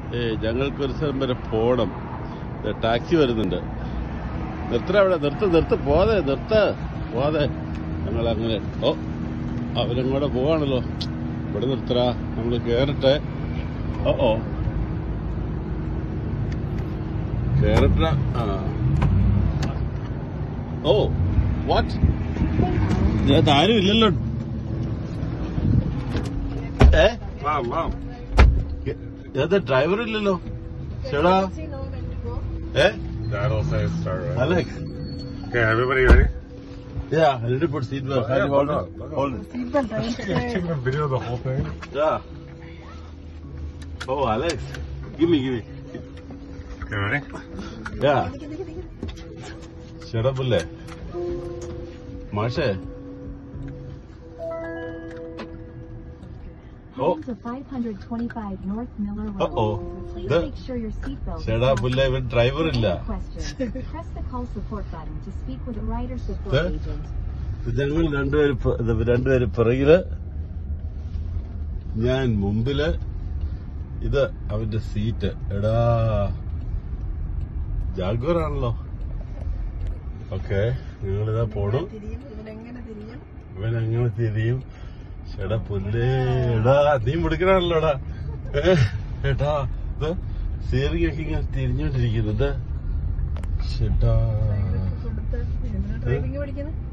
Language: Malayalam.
ഏ ഞങ്ങൾക്ക് ഒരു സ്ഥലം വരെ പോണം ദേ, ടാക്സി വരുന്നുണ്ട് നിർത്തറ അവിടെ നിർത്ത് നിർത്ത് പോതെ നിർത്ത് പോതെ ഞങ്ങൾ അങ്ങനെ ഓ അവരങ്ങോടെ പോവാണല്ലോ ഇവിടെ നിർത്തറ നമ്മൾ കേറട്ടെ ഓ ഓ കേറട്ട ആ ഓ വാട്ട് ഇതിനകത്ത് ആരും ഇല്ലല്ലോ ഏ Mom, mom. ഇതിനകത്ത് ഡ്രൈവർ ഇല്ലല്ലോ ചേടാ ഏ Dad will say start right. Alex Okay, everybody ready? Yeah, a little bit seat belt. Can you hold look it? up, look up. Hold it. Taking a video of the whole thing. Yeah. Oh, Alex. Give me, give me. Okay, ready? Yeah. Shut up, Bulle. മാഷേ Oh. Heading to 525 North Miller Road. Uh-oh. Please The- make sure your seatbelt is ചേടാ fastened. പുല്ല ഇവൻ ഡ്രൈവർ ഇല്ല Any questions? Press the call support button to speak with a rider support The- agent. ഞങ്ങൾ രണ്ടുപേര് പ- ഇത് രണ്ടുപേര് പിറകില് ഞാൻ മുമ്പില് ഇത് അവന്റെ സീറ്റ് എടാ ജാഗ്വർ ആണല്ലോ ഓക്കെ ഞങ്ങളിതാ പോണു ഇവൻ എങ്ങനെ തിരിയും ചേടാ പുല്ലേ എടാ നീ മുടുക്കണല്ലോടാ ഏട്ടാ ഇത് സീറിങ് ഒക്കെ ഇങ്ങനെ തിരിഞ്ഞോണ്ടിരിക്കുന്നത് ചേട്ടാ ഡ്രൈവിംഗ് പഠിക്കുന്നത്